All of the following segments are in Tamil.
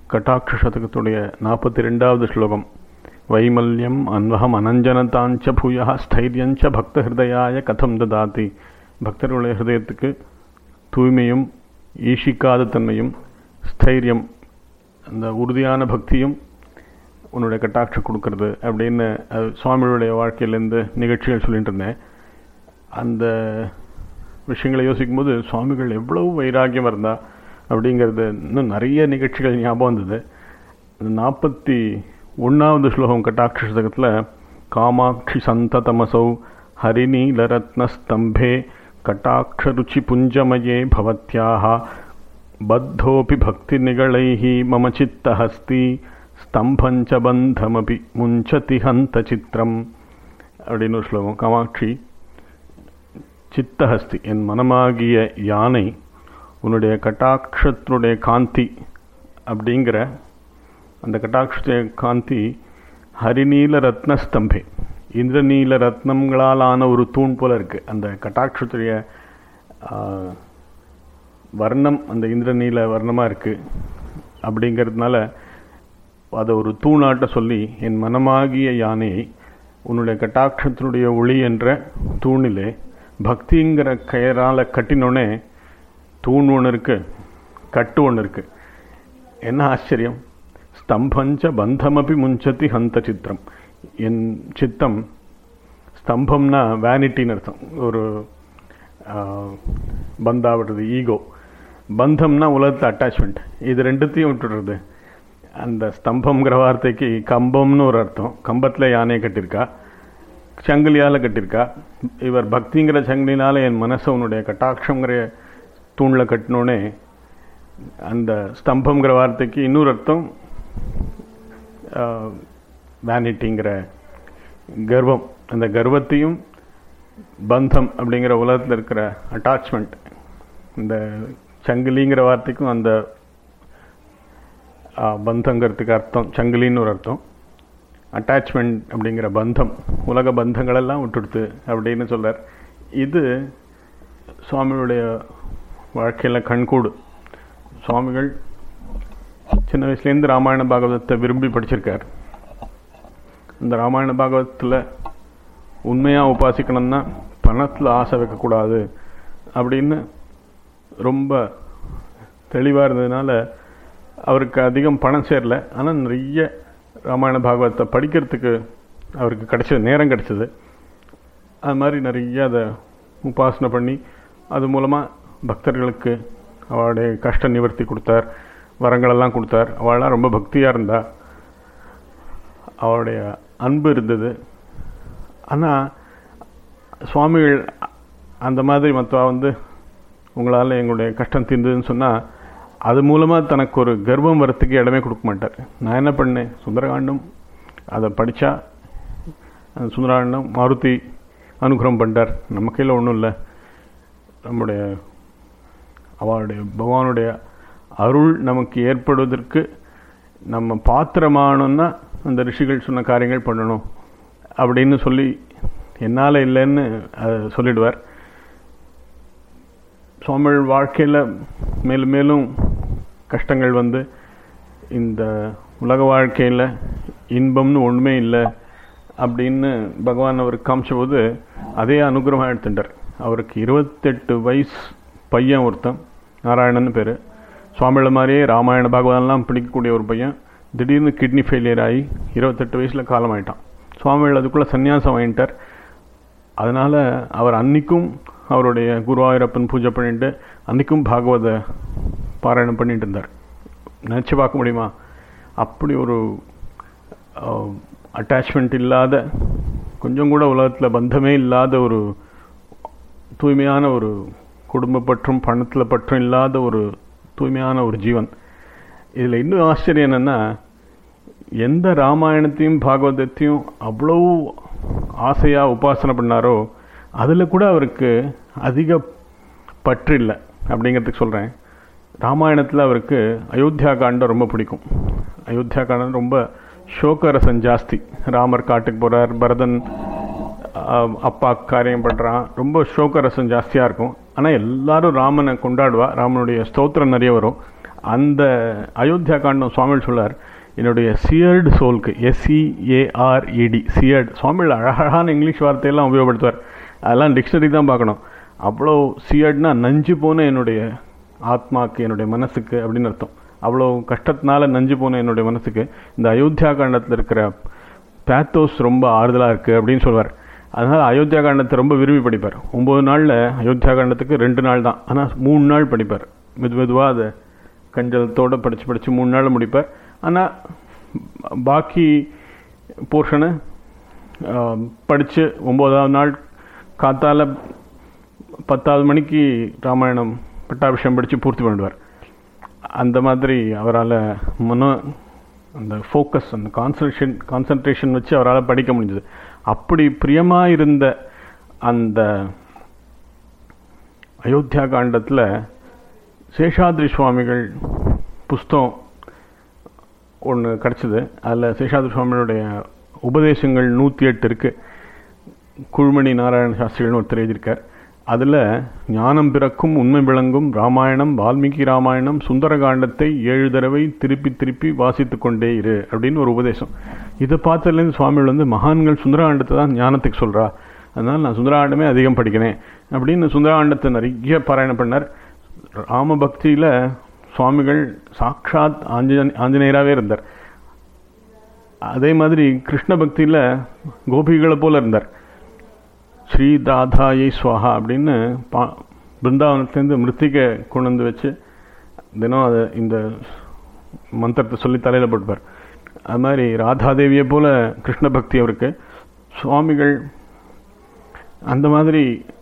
கட்டாட்ச சதகத்துடைய நாற்பத்தி ரெண்டாவது ஸ்லோகம் வைமல்யம் அன்வகம் அனஞ்சனதாஞ்ச பூயா ஸ்தைரியஞ்ச பக்த ஹிருதயாய கதம் ததாதி பக்தர்களுடைய ஹிருதயத்துக்கு தூய்மையும் ஈஷிக்காத தன்மையும் ஸ்தைரியம் அந்த உறுதியான பக்தியும் உன்னுடைய கட்டாட்சம் கொடுக்கறது அப்படின்னு அது சுவாமிகளுடைய வாழ்க்கையிலேருந்து நிகழ்ச்சிகள் சொல்லிட்டு இருந்தேன் அந்த விஷயங்களை யோசிக்கும் போது சுவாமிகள் எவ்வளவு வைராக்கியம் இருந்தா அப்படிங்கிறது இன்னும் நிறைய நிகழ்ச்சிகள் ஞாபகம் வந்தது அந்த நாற்பத்தி ஒன்றாவது ஸ்லோகம் கட்டாட்ச சதகத்தில் காமாட்சி சந்ததமசௌ ஹரிநீலரத்னஸ்தம்பே கட்டாட்சருச்சி புஞ்சமயே பவத்யாக பத்தோபி பக்தி நிகழைः மம சித்தஹஸ்தி ஸ்தம்பஞ்ச பந்தமபி முஞ்சதி ஹந்த சித்திரம் அப்படின்னு ஒரு ஸ்லோகம் காமாட்சி சித்தஹஸ்தி என் மனமாகிய யானை உன்னுடைய கட்டாட்சத்தினுடைய காந்தி அப்படிங்கிற அந்த கட்டாட்சத்துடைய காந்தி ஹரிநீல ரத்னஸ்தம்பே இந்திரநீல ரத்னங்களாலான ஒரு தூண் போல இருக்கு அந்த கட்டாட்சத்துடைய வர்ணம் அந்த இந்திரநீல வர்ணமாக இருக்கு அப்படிங்கிறதுனால அதை ஒரு தூணாட்ட சொல்லி என் மனமாகிய யானையை உன்னுடைய கட்டாட்சத்தினுடைய ஒளி என்ற தூணிலே பக்திங்கிற கயரால் கட்டினோடனே தூண் ஒன்று இருக்கு கட்டு ஒன்று இருக்கு என்ன ஆச்சரியம் ஸ்தம்பஞ்ச பந்தமபி முஞ்சதி ஹந்த சித்திரம் என் சித்தம் ஸ்தம்பம்னா வேனிட்டின்னு அர்த்தம் ஒரு பந்தாவிடுறது ஈகோ பந்தம்னா உலகத்தில் அட்டாச்மெண்ட் இது ரெண்டுத்தையும் விட்டுடுறது அந்த ஸ்தம்பம்ங்கிற வார்த்தைக்கு கம்பம்னு ஒரு அர்த்தம் கம்பத்தில் யானையை கட்டியிருக்கா சங்கிலியால் கட்டியிருக்கா இவர் பக்திங்கிற சங்கிலினால என் மனசை உன்னுடைய கட்டாட்சங்கிற தூணில் கட்டினோடனே அந்த ஸ்தம்பம்ங்கிற வார்த்தைக்கு இன்னொரு அர்த்தம் வேனிட்டிங்கிற கர்வம் அந்த கர்வத்தையும் பந்தம் அப்படிங்கிற உலகத்தில் இருக்கிற அட்டாச்மெண்ட் இந்த சங்கிலிங்கிற வார்த்தைக்கும் அந்த பந்தங்கிறதுக்கு அர்த்தம் சங்கிலின்னு ஒரு அர்த்தம் அட்டாச்மெண்ட் அப்படிங்கிற பந்தம் உலக பந்தங்களெல்லாம் விட்டுடுத்து அப்படின்னு சொல்கிறார் இது சுவாமியுடைய வாழ்க்கையில் கண்கூடு சுவாமிகள் சின்ன வயசுலேருந்து ராமாயண பாகவதத்தை விரும்பி படிச்சிருக்கார் இந்த ராமாயண பாகவதத்தில் உண்மையாக உபாசிக்கணும்னா பணத்தில் ஆசை வைக்கக்கூடாது அப்படின்னு ரொம்ப தெளிவாக இருந்ததுனால அவருக்கு அதிகம் பணம் சேரல ஆனால் நிறைய ராமாயண பாகவதத்தை படிக்கிறதுக்கு அவருக்கு கிடைச்சது நேரம் கிடைச்சது அது மாதிரி நிறைய அதை உபாசனை பண்ணி அது மூலமாக பக்தர்களுக்கு அவளுடைய கஷ்ட நிவர்த்தி கொடுத்தார் வரங்களெல்லாம் கொடுத்தார் அவளாம் ரொம்ப பக்தியாக இருந்தா அவளுடைய அன்பு இருந்தது ஆனால் சுவாமிகள் அந்த மாதிரி மற்றவா வந்து உங்களால் எங்களுடைய கஷ்டம் தீர்ந்ததுன்னு சொன்னால் அது மூலமாக தனக்கு ஒரு கர்வம் வரத்துக்கு இடமே கொடுக்க மாட்டார் நான் என்ன பண்ணேன் சுந்தரகாண்டம் அதை படித்தா அந்த சுந்தரகாண்டம் மாருதி அனுகிரகம் பண்ணிட்டார் நம்ம கையில் ஒன்றும் இல்லை நம்முடைய அவளுடைய பகவானுடைய அருள் நமக்கு ஏற்படுவதற்கு நம்ம பாத்திரமானோன்னா அந்த ரிஷிகள் சொன்ன காரியங்கள் பண்ணணும் அப்படின்னு சொல்லி என்னால் இல்லைன்னு அதை சொல்லிடுவார் சுவாமிகள் வாழ்க்கையில் மேலும் மேலும் கஷ்டங்கள் வந்து இந்த உலக வாழ்க்கையில் இன்பம்னு ஒன்றுமே இல்லை அப்படின்னு பகவான் அவர் காமிச்சபோது அதே அனுகிரகம் எடுத்துட்டார் அவருக்கு இருபத்தெட்டு வயசு பையன் ஒருத்தன் நாராயணன் பேர் சுவாமிகள் மாதிரியே ராமாயண பாகவதம்லாம் பிடிக்கக்கூடிய ஒரு பையன் திடீர்னு கிட்னி ஃபெயிலியர் ஆகி இருபத்தெட்டு வயசில் காலமாயிட்டான் சுவாமிகள் அதுக்குள்ளே சன்னியாசம் வாங்கிட்டார் அதனால் அவர் அன்னைக்கும் அவருடைய குருவாயூரப்பன் பூஜை பண்ணிட்டு அன்றைக்கும் பாகவத பாராயணம் பண்ணிட்டு இருந்தார் நினச்சி பார்க்க முடியுமா அப்படி ஒரு அட்டாச்மெண்ட் இல்லாத கொஞ்சம் கூட உலகத்தில் பந்தமே இல்லாத ஒரு தூய்மையான ஒரு குடும்ப பற்றும் பணத்தில் பற்றும் இல்லாத ஒரு தூய்மையான ஒரு ஜீவன் இதில் இன்னும் ஆச்சரியம் என்னென்னா எந்த ராமாயணத்தையும் பாகவதத்தையும் அவ்வளோ ஆசையாக உபாசனை பண்ணாரோ அதில் கூட அவருக்கு அதிக பற்று இல்லை அப்படிங்கிறதுக்கு சொல்கிறேன் ராமாயணத்தில் அவருக்கு அயோத்தியா காண்டம் ரொம்ப பிடிக்கும் அயோத்தியா காண்டம் ரொம்ப சோகரசம் ஜாஸ்தி ராமர் காட்டுக்கு போகிறார் பரதன் அப்பா காரியம் பண்ணுறான் ரொம்ப சோகரசம் ஜாஸ்தியாக இருக்கும் ஆனால் எல்லாரும் ராமனை கொண்டாடுவா ராமனுடைய ஸ்தோத்திரம் நிறைய வரும் அந்த அயோத்தியா காண்டம் சுவாமிகள் சொல்லார் என்னுடைய சியர்டு சோல்க்கு எஸ்சிஏஆர்இடி சியர்டு சுவாமிகள் அழகழகான இங்கிலீஷ் வார்த்தையெல்லாம் உபயோகப்படுத்துவார் அதெல்லாம் டிக்ஷனரி தான் பார்க்கணும் அவ்வளோ சியர்ட்னா நஞ்சு போன என்னுடைய ஆத்மாக்கு என்னுடைய மனசுக்கு அப்படின்னு அர்த்தம் அவ்வளோ கஷ்டத்தினால நஞ்சு போன என்னுடைய மனசுக்கு இந்த அயோத்தியா காண்டத்தில் இருக்கிற பேத்தோஸ் ரொம்ப ஆறுதலாக இருக்குது அப்படின்னு சொல்லுவார் அதனால் அயோத்தியா காண்டத்தை ரொம்ப விரும்பி படிப்பார் ஒம்பது நாளில் அயோத்தியா காண்டத்துக்கு ரெண்டு நாள் தான் ஆனால் மூணு நாள் படிப்பார் மெது மெதுவாக அதை கஞ்சலத்தோடு படித்து படித்து மூணு நாள் முடிப்பார் ஆனால் பாக்கி போர்ஷனை படித்து ஒம்போதாவது நாள் காத்தால பத்தாவது மணிக்கு ராமாயணம் பட்டாபிஷேகம் படித்து பூர்த்தி பண்ணிடுவார் அந்த மாதிரி அவரால் மனோ அந்த ஃபோக்கஸ் அந்த கான்சன்ட்ரேஷன் கான்சன்ட்ரேஷன் வச்சு அவரால் படிக்க முடிஞ்சது அப்படி பிரியமாக இருந்த அந்த அயோத்தியா காண்டத்தில் சேஷாத்ரி சுவாமிகள் புஸ்தகம் ஒன்று கிடச்சிது அதில் சேஷாத்ரி சுவாமிகளுடைய உபதேசங்கள் நூற்றி எட்டு இருக்குது குழுமணி நாராயண சாஸ்திரிகள்னு ஒருத்தர் எழுதியிருக்கார் அதில் ஞானம் பிறக்கும் உண்மை விளங்கும் ராமாயணம் வால்மீகி ராமாயணம் சுந்தரகாண்டத்தை ஏழு தடவை திருப்பி திருப்பி வாசித்து கொண்டே இரு அப்படின்னு ஒரு உபதேசம் இதை பார்த்ததுலேருந்து சுவாமிகள் வந்து மகான்கள் சுந்தரகாண்டத்தை தான் ஞானத்துக்கு சொல்கிறா அதனால் நான் சுந்தரகாண்டமே அதிகம் படிக்கிறேன் அப்படின்னு சுந்தரகாண்டத்தை நிறைய பாராயணம் பண்ணார் ராமபக்தியில் சுவாமிகள் சாக்ஷாத் ஆஞ்சநே ஆஞ்சநேயராகவே இருந்தார் அதே மாதிரி கிருஷ்ண பக்தியில் கோபிகளை போல இருந்தார் ஸ்ரீ தாதாயை ஸ்வாஹா அப்படின்னு பா பிருந்தாவனத்துலேருந்து மிருத்திகை கொண்டு வந்து வச்சு தினம் அதை இந்த மந்திரத்தை சொல்லி தலையில் போட்டுப்பார் அது மாதிரி ராதாதேவியை போல கிருஷ்ண பக்தி அவருக்கு சுவாமிகள் அந்த மாதிரி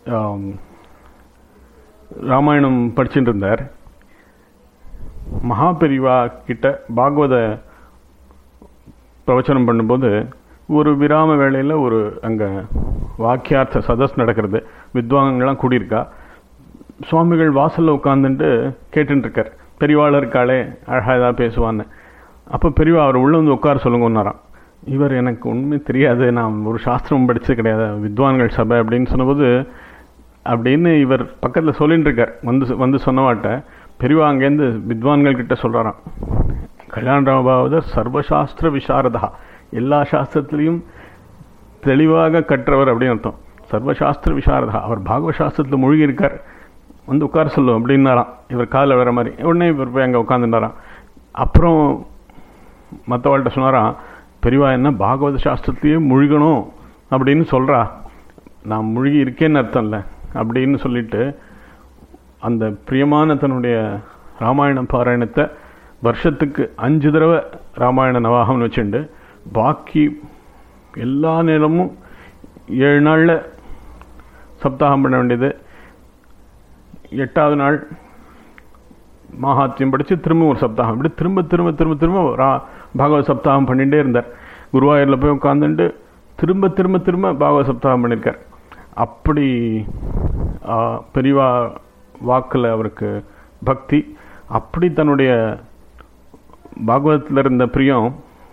ராமாயணம் படிச்சுட்டு இருந்தார் மகாபெரிவா கிட்ட பாகவத பிரவச்சனம் பண்ணும்போது ஒரு விராம வேளையில் ஒரு அங்கே வாக்கியார்த்த சதஸ் நடக்கிறது வித்வாங்கள்லாம் கூடியிருக்கா சுவாமிகள் வாசலில் உட்காந்துட்டு கேட்டுருக்கார் பெரியவாள் இருக்காளே அழகாக ஏதாவது பேசுவான்னு அப்போ பெரியவா அவர் உள்ளே வந்து உட்கார சொல்லுங்கன்னாராம் இவர் எனக்கு உண்மை தெரியாது நான் ஒரு சாஸ்திரம் படித்தது கிடையாது வித்வான்கள் சபை அப்படின்னு சொன்னபோது அப்படின்னு இவர் பக்கத்தில் சொல்லிட்டு இருக்கார் வந்து வந்து சொன்னவாட்ட பெரியவா அங்கேருந்து வித்வான்கள் கிட்ட சொல்கிறாராம் கல்யாணராமாவதர் சர்வசாஸ்திர விசாரதா எல்லா சாஸ்திரத்திலையும் தெளிவாக கற்றவர் அப்படின்னு அர்த்தம் சர்வசாஸ்திர விசாரதா அவர் பாகவ சாஸ்திரத்தில் மூழ்கி இருக்கார் வந்து உட்கார சொல்லும் அப்படின்னாராம் இவர் காலில் வர மாதிரி உடனே இவர் போய் அங்கே உட்காந்துட்டாராம் அப்புறம் மற்றவாள்கிட்ட சொன்னாராம் பெரியவா என்ன பாகவத சாஸ்திரத்தையே முழுகணும் அப்படின்னு சொல்கிறா நான் முழுகி இருக்கேன்னு அர்த்தம் இல்லை அப்படின்னு சொல்லிட்டு அந்த பிரியமான தன்னுடைய ராமாயண பாராயணத்தை வருஷத்துக்கு அஞ்சு தடவை ராமாயண நவாகம்னு வச்சுண்டு பாக்கி எல்லா நேரமும் ஏழு நாளில் சப்தாகம் பண்ண வேண்டியது எட்டாவது நாள் மகாத்தியம் படித்து திரும்ப ஒரு சப்தாகம் இப்படி திரும்ப திரும்ப திரும்ப திரும்ப ரா பாகவத சப்தாகம் பண்ணிகிட்டே இருந்தார் குருவாயூரில் போய் உட்காந்துட்டு திரும்ப திரும்ப திரும்ப பாகவத சப்தாகம் பண்ணியிருக்கார் அப்படி பெரியவா வாக்கில் அவருக்கு பக்தி அப்படி தன்னுடைய பாகவதத்தில் இருந்த பிரியம்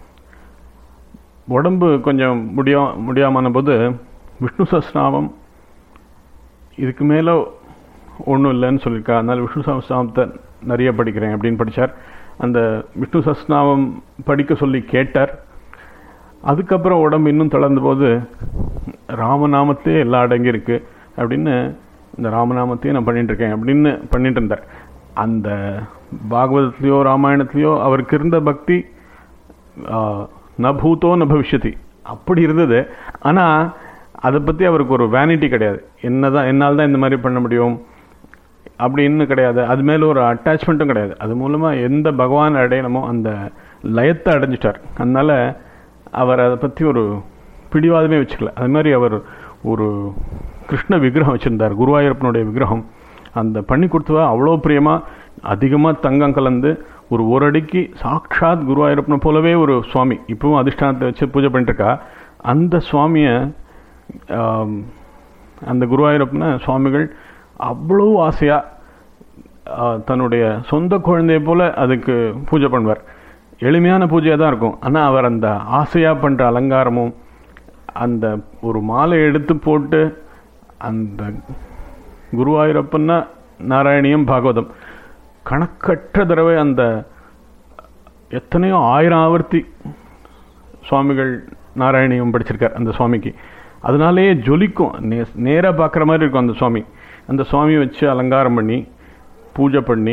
உடம்பு கொஞ்சம் முடியா முடியாமான போது விஷ்ணு சஸ்நாமம் இதுக்கு மேலே ஒன்றும் இல்லைன்னு சொல்லியிருக்கா அதனால் விஷ்ணு சஸ்நாமத்தை நிறைய படிக்கிறேன் அப்படின்னு படித்தார் அந்த விஷ்ணு சஸ்நாமம் படிக்க சொல்லி கேட்டார் அதுக்கப்புறம் உடம்பு இன்னும் தளர்ந்த போது ராமநாமத்தே எல்லாம் அடங்கியிருக்கு அப்படின்னு இந்த ராமநாமத்தையும் நான் பண்ணிட்டு இருக்கேன் அப்படின்னு பண்ணிட்டு இருந்தார் அந்த பாகவதத்துலேயோ ராமாயணத்துலேயோ அவருக்கு இருந்த பக்தி ந பூத்தோ ந பவிஷ்யதி அப்படி இருந்தது ஆனால் அதை பற்றி அவருக்கு ஒரு வேனிட்டி கிடையாது என்ன தான் என்னால் தான் இந்த மாதிரி பண்ண முடியும் அப்படின்னு கிடையாது அது மேலே ஒரு அட்டாச்மெண்ட்டும் கிடையாது அது மூலமாக எந்த பகவான் அடையணுமோ அந்த லயத்தை அடைஞ்சிட்டார் அதனால் அவர் அதை பற்றி ஒரு பிடிவாதமே வச்சுக்கல அது மாதிரி அவர் ஒரு கிருஷ்ண விக்கிரகம் வச்சுருந்தார் குருவாயூரப்பனுடைய விக்கிரகம் அந்த பண்ணி கொடுத்தவா அவ்வளோ பிரியமாக அதிகமாக தங்கம் கலந்து ஒரு ஒரு அடிக்கு சாக்ஷாத் குருவாயூரப்பனை போலவே ஒரு சுவாமி இப்பவும் அதிஷ்டானத்தை வச்சு பூஜை பண்ணிட்டுருக்கா அந்த சுவாமியை அந்த குருவாயூரப்பனை சுவாமிகள் அவ்வளோ ஆசையாக தன்னுடைய சொந்த குழந்தைய போல் அதுக்கு பூஜை பண்ணுவார் எளிமையான பூஜையாக தான் இருக்கும் ஆனால் அவர் அந்த ஆசையாக பண்ணுற அலங்காரமும் அந்த ஒரு மாலை எடுத்து போட்டு அந்த குருவாயூரப்பன்னா நாராயணியம் பாகவதம் கணக்கற்ற தடவை அந்த எத்தனையோ ஆயிரம் ஆவர்த்தி சுவாமிகள் நாராயணியம் படிச்சிருக்கார் அந்த சுவாமிக்கு அதனாலேயே ஜொலிக்கும் நே நேராக பார்க்குற மாதிரி இருக்கும் அந்த சுவாமி அந்த சுவாமியை வச்சு அலங்காரம் பண்ணி பூஜை பண்ணி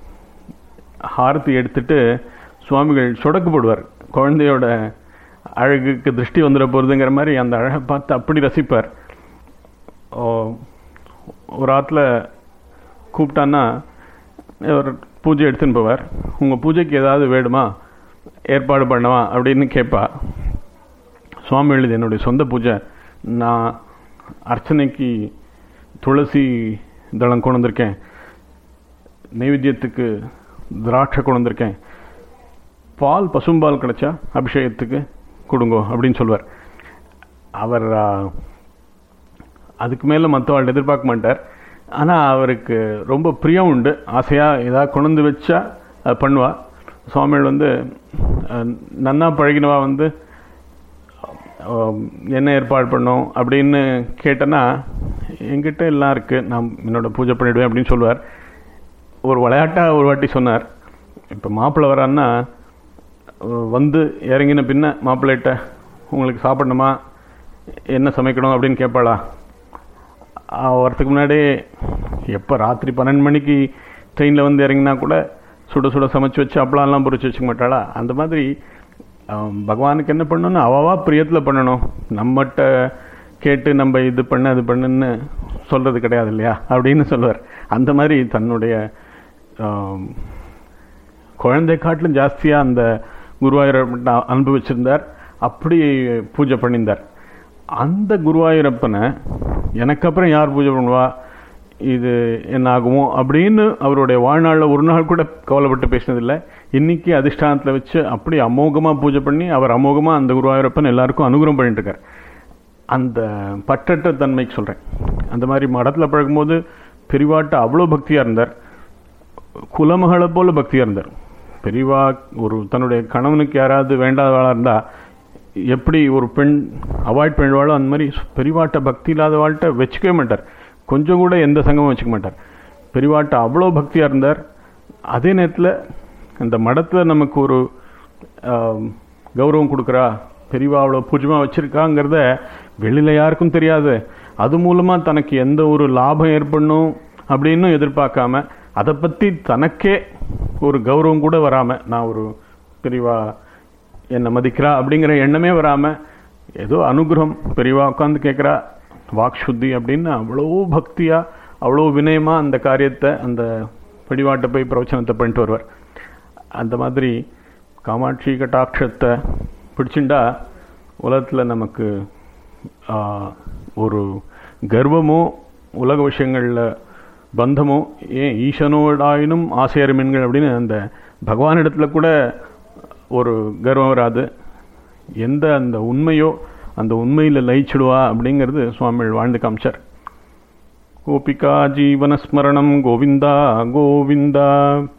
ஹாரத்தி எடுத்துட்டு சுவாமிகள் சொடக்கு போடுவார் குழந்தையோட அழகுக்கு திருஷ்டி வந்துட போகிறதுங்கிற மாதிரி அந்த அழகை பார்த்து அப்படி ரசிப்பார் ஓ, ஒரு ஆற்றுல கூப்பிட்டான்னா ஒரு பூஜை எடுத்துன்னு போவார் உங்கள் பூஜைக்கு ஏதாவது வேணுமா ஏற்பாடு பண்ணவா அப்படின்னு கேட்பா சுவாமி எழுது என்னுடைய சொந்த பூஜை நான் அர்ச்சனைக்கு துளசி தளம் கொண்டு வந்திருக்கேன் நைவேத்தியத்துக்கு திராட்சை கொண்டு வந்திருக்கேன் பால் பசும்பால் கிடைச்சா அபிஷேகத்துக்கு கொடுங்கோ அப்படின்னு சொல்லுவார் அவர் ஆ, அதுக்கு மேலே மற்றவாள் எதிர்பார்க்க மாட்டார் ஆனால் அவருக்கு ரொம்ப பிரியம் உண்டு ஆசையாக ஏதாவது கொண்டு வந்து வச்சா அது பண்ணுவா சுவாமிகள் வந்து அஹ், நன்னா பழகினவா வந்து அஹ், என்ன ஏற்பாடு பண்ணோம் அப்படின்னு கேட்டேன்னா என்கிட்ட எல்லாம் இருக்குது நான் என்னோட பூஜை பண்ணிடுவேன் அப்படின்னு சொல்லுவார் ஒரு விளையாட்டாக ஒரு வாட்டி சொன்னார் இப்போ மாப்பிள்ளை வரான்னா அஹ், வந்து இறங்கின பின்ன மாப்பிள்ளைகிட்ட உங்களுக்கு சாப்பிடணுமா என்ன சமைக்கணும் அப்படின்னு கேட்பாளா அவ வரத்துக்கு முன்னாடி எப்போ ராத்திரி பன்னெண்டு மணிக்கு ட்ரெயினில் வந்து இறங்கினா கூட சுட சுட சமைச்சு வச்சு அப்பளம்லாம் பொரிச்சு வச்சுக்க மாட்டாளா அந்த மாதிரி ஆம், பகவானுக்கு என்ன பண்ணணும்னு அவவா பிரியத்தில் பண்ணணும் நம்மகிட்ட கேட்டு நம்ம இது பண்ண அது பண்ணுன்னு சொல்கிறது கிடையாது இல்லையா அப்படின்னு சொல்லுவார் அந்த மாதிரி தன்னுடைய ஆம், குழந்தை காட்டிலும் ஜாஸ்தியாக அந்த குருவாயூரப்பனை அனுபவிச்சிருந்தார் அப்படி பூஜை பண்ணியிருந்தார் அந்த குருவாயூரப்பனை எனக்கு அப்புறம் யார் பூஜை பண்ணுவா இது என்ன ஆகுமோ அப்படின்னு அவருடைய வாழ்நாளில் ஒரு நாள் கூட கவலைப்பட்டு பேசினதில்லை இன்னைக்கு அதிஷ்டானத்தில் வச்சு அப்படி அமோகமாக பூஜை பண்ணி அவர் அமோகமாக அந்த குருவாயூரப்பன் எல்லாருக்கும் அனுகிரகம் பண்ணிட்டு இருக்கார் அந்த பற்றற்ற தன்மைக்கு சொல்கிறேன் அந்த மாதிரி மடத்தில் பழகும்போது பெரிவாட்ட அவ்வளோ பக்தியாக இருந்தார் குலமகளை போல பக்தியாக இருந்தார் பெரியவா ஒரு தன்னுடைய கணவனுக்கு யாராவது வேண்டாதவாளாக இருந்தால் எப்படி ஒரு பெண் அவாய்ட் பண்ணுவாளோ அந்த மாதிரி பெரியவாட்ட பக்தி இல்லாதவாள்கிட்ட வச்சுக்கவே மாட்டார் கொஞ்சம் கூட எந்த சங்கமும் வச்சுக்க மாட்டார் பெரியவாட்ட அவ்வளோ பக்தியாக இருந்தார் அதே நேரத்தில் இந்த மடத்தில் நமக்கு ஒரு ஆம், கௌரவம் கொடுக்குறா பெரியவா அவ்வளோ பூஜ்யமாக வச்சுருக்காங்கிறத வெளியில் யாருக்கும் தெரியாது அது மூலமாக தனக்கு எந்த ஒரு லாபம் ஏற்படணும் அப்படின்னு எதிர்பார்க்காம அதை பற்றி தனக்கே ஒரு கௌரவம் கூட வராமல் நான் ஒரு பெரியவா என்னை மதிக்கிறா அப்படிங்கிற எண்ணமே வராமல் ஏதோ அனுகிரகம் பெரியவா உட்காந்து கேட்குறா வாக் சுத்தி அப்படின்னு அவ்வளோ பக்தியாக அவ்வளோ வினயமாக அந்த காரியத்தை அந்த பெரியவாட்ட போய் பிரவச்சனத்தை பண்ணிட்டு வருவார் அந்த மாதிரி காமாட்சி கட்டாட்சத்தை பிடிச்சுண்டா உலகத்தில் நமக்கு ஆ, ஒரு கர்வமோ உலக விஷயங்களில் பந்தமோ ஏன் ஈசனோடாயினும் ஆசையர் மீன்கள் அப்படின்னு அந்த பகவானிடத்துல கூட ஒரு கர்வம் வராது எந்த அந்த உண்மையோ அந்த உண்மையில் லயிச்சிடுவா அப்படிங்கிறது சுவாமிகள் வாழ்ந்து காமிச்சார் கோபிகா ஜீவனஸ்மரணம் கோவிந்தா கோவிந்தா